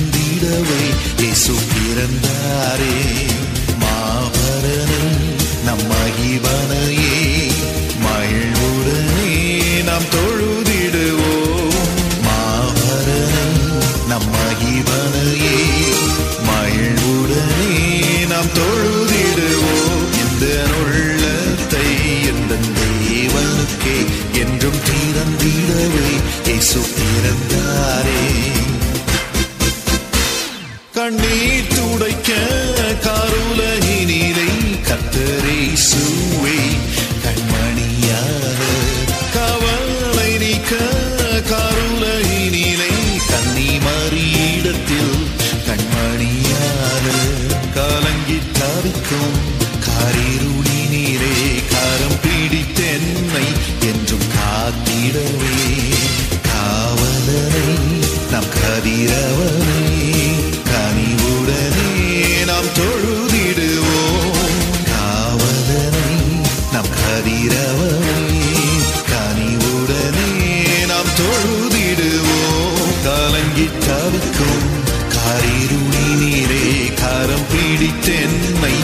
திறந்திடவே இயேசு பிறந்தாரே மாபரனை நம் மகிவனையே மகிழ்வுடனே நாம் தொழுதிடுவோம் மாபரனை நம் மகிவனையே மகிழ்வுடனே நாம் தொழுதிடுவோம் இந்த உள்ளத்தை எந்த தேவனுக்கே என்றும் திறந்திடவே இயேசு பிறந்தாரே கண்ணீர் துடைக்க காருலகினிலை கத்தரே சுவை கண்மணியாக கவலை நீக்க காருலகினிலை கன்னி மறியிடத்தில் கண்மணியாக கலங்கி தவிக்கும் காரிருளினிலே காரம் பிடித்தென்னை என்றும் காத்திடவே காவலனை நம் கதிரவனை கனிவுடனே நாம் தொழுதிடுவோம் காவலனை நம் கதிரவனை கனிவுடனே நாம் தொழுதிடுவோம் கலங்கி தவிக்கும் காரிருளி நீரே காரம் பிடித்தென்னை